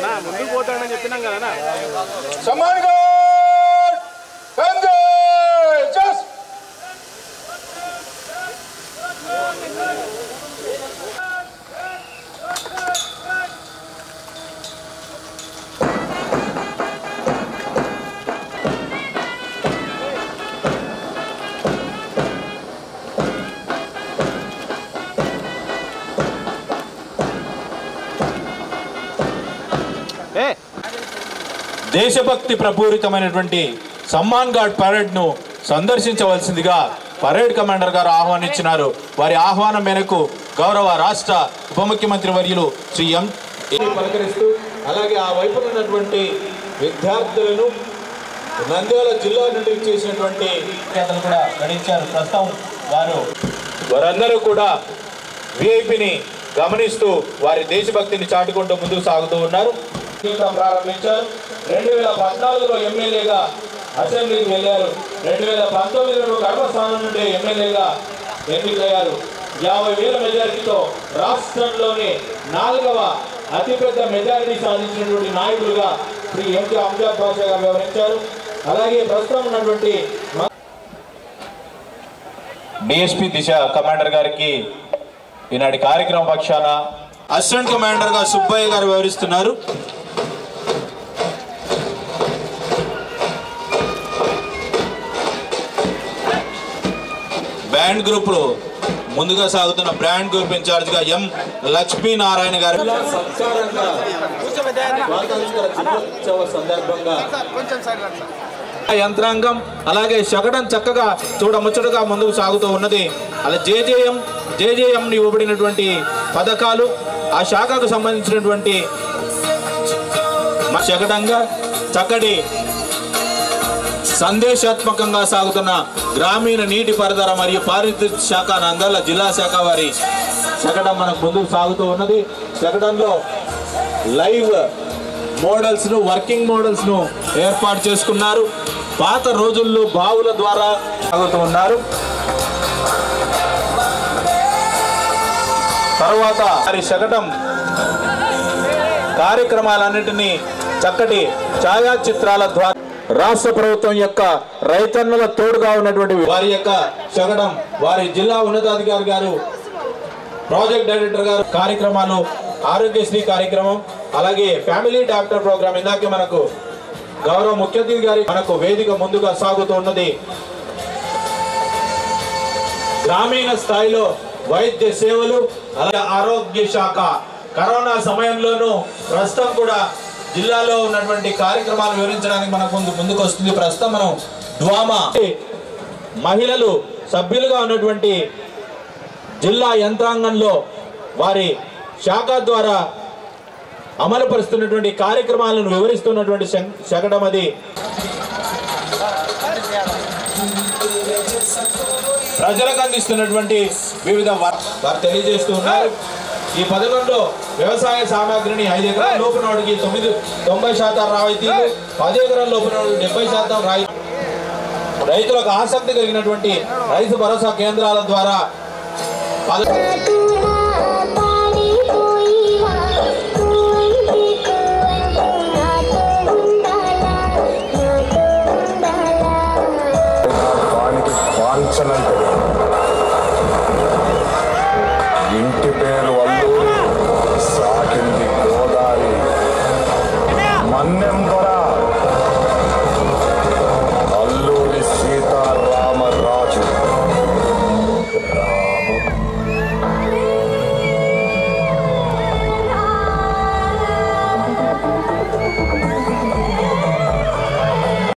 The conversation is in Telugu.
అన్నా ముందుకు పోతాడని చెప్పినాం కదా సమ్మాన్ గాడ్ కందే జస్ట్ ఏ దేశభక్తి ప్రపూరితమైనటువంటి సమ్మాన్ గార్డ్ పరేడ్ ను సందర్శించవలసిందిగా పరేడ్ కమాండర్ గారు ఆహ్వానించినారు వారి ఆహ్వానం మేరకు గౌరవ రాష్ట్ర ఉప ముఖ్యమంత్రి వర్యులు శ్రీ ఎం పలకరిస్తూ అలాగే ఆ వైపున ఉన్నటువంటి విద్యార్థులను నంద్యాల జిల్లా నుండి చేసినటువంటి విద్యార్థులు కూడా గణించారు ప్రస్తుతం వారు వారందరూ కూడా విఐపిని గమనిస్తూ వారి దేశభక్తిని చాటుకుంటూ ముందుకు సాగుతూ ఉన్నారు జీవితం ప్రారంభించారు రెండు వేల పద్నాలుగులో ఎమ్మెల్యేగా అసెంబ్లీకి వెళ్ళారు రెండు వేల పంతొమ్మిదిలో కడప స్థానం నుండి ఎమ్మెల్యేగా ఎన్నికయ్యారు యాభై వేల మెజారిటీతో రాష్ట్రంలోనే నాలుగవ అతిపెద్ద మెజారిటీ సాధించినటువంటి నాయకులుగా శ్రీ ఎంకే అంజాద్ బాషా గారు వివరించారు అలాగే ప్రస్తుతం ఉన్నటువంటి డిఎస్పి దిశ కమాండర్ గారికి ఈనాటి కార్యక్రమ పక్షాన అసిస్టెంట్ కమాండర్ గా సుబ్బయ్య గారు వివరిస్తున్నారు బ్యాండ్ గ్రూప్ లో ముందుగా సాగుతున్న బ్రాండ్ గ్రూప్ ఇన్ఛార్జ్ గా ఎం లక్ష్మీనారాయణ గారు సంస్కారంగా స్వాతంత్ర దినోత్సవ సందర్భంగా యంత్రాంగం అలాగే శకటం చక్కగా చూడముచ్చటగా ముందుకు సాగుతూ ఉన్నది అలా జేజేఎం జేజేఎం ఇవ్వబడినటువంటి పథకాలు ఆ శాఖకు సంబంధించినటువంటి మ- శకటంగా చక్కటి సందేశాత్మకంగా సాగుతున్న గ్రామీణ నీటి పారుదల మరియు పారిశుద్ధ్య శాఖ నందల జిల్లా శాఖ వారి శకటం మనకు ముందుకు సాగుతూ ఉన్నది శకటంలో లైవ్ మోడల్స్ ను వర్కింగ్ మోడల్స్ ను ఏర్పాటు చేసుకున్నారు పాత రోజుల్లో బావుల ద్వారా సాగుతూ ఉన్నారు తర్వాత వారి శకటం కార్యక్రమాలన్నింటినీ చక్కటి ఛాయాచిత్రాల ద్వారా రాష్ట్ర ప్రభుత్వం యొక్క రైతన్నుల తోడుగా ఉన్నటువంటి వారి యొక్క శకటం వారి జిల్లా ఉన్నతాధికారి గారు ప్రాజెక్ట్ డైరెక్టర్ గారు కార్యక్రమాలు ఆరోగ్యశ్రీ కార్యక్రమం అలాగే ఫ్యామిలీ డాక్టర్ ప్రోగ్రామ్ ఇందాకే మనకు గౌరవ ముఖ్య అతిథి గారి మనకు వేదిక ముందుగా సాగుతూ ఉన్నది గ్రామీణ స్థాయిలో వైద్య సేవలు అలాగే ఆరోగ్య శాఖ కరోనా సమయంలోనూ ప్రస్తుతం కూడా జిల్లాలో ఉన్నటువంటి కార్యక్రమాలు వివరించడానికి మనకు ముందు ముందుకు వస్తుంది ప్రస్తుతం మనం డ్వామా మహిళలు సభ్యులుగా ఉన్నటువంటి జిల్లా యంత్రాంగంలో వారి శాఖ ద్వారా అమలు పరుస్తున్నటువంటి కార్యక్రమాలను వివరిస్తున్నటువంటి శం- శకటం అది ప్రజలకు అందిస్తున్నటువంటి వివిధ వా- వారు తెలియజేస్తూ ఉన్నారు ఈ పథకంలో వ్యవసాయ సామాగ్రిని ఐదు ఎకరాల లోపు నాటికి తొమ్మిది తొంభై శాతం రాయితీలు పది ఎకరాల లోపు నాటికి డెబ్బై శాతం రాయి రైతులకు ఆసక్తి కలిగినటువంటి రైతు భరోసా కేంద్రాల ద్వారా పద- వానికి వాంఛనంటే ఇంటి పేరు అల్లూరి సాకింది గోదారి మన్నెం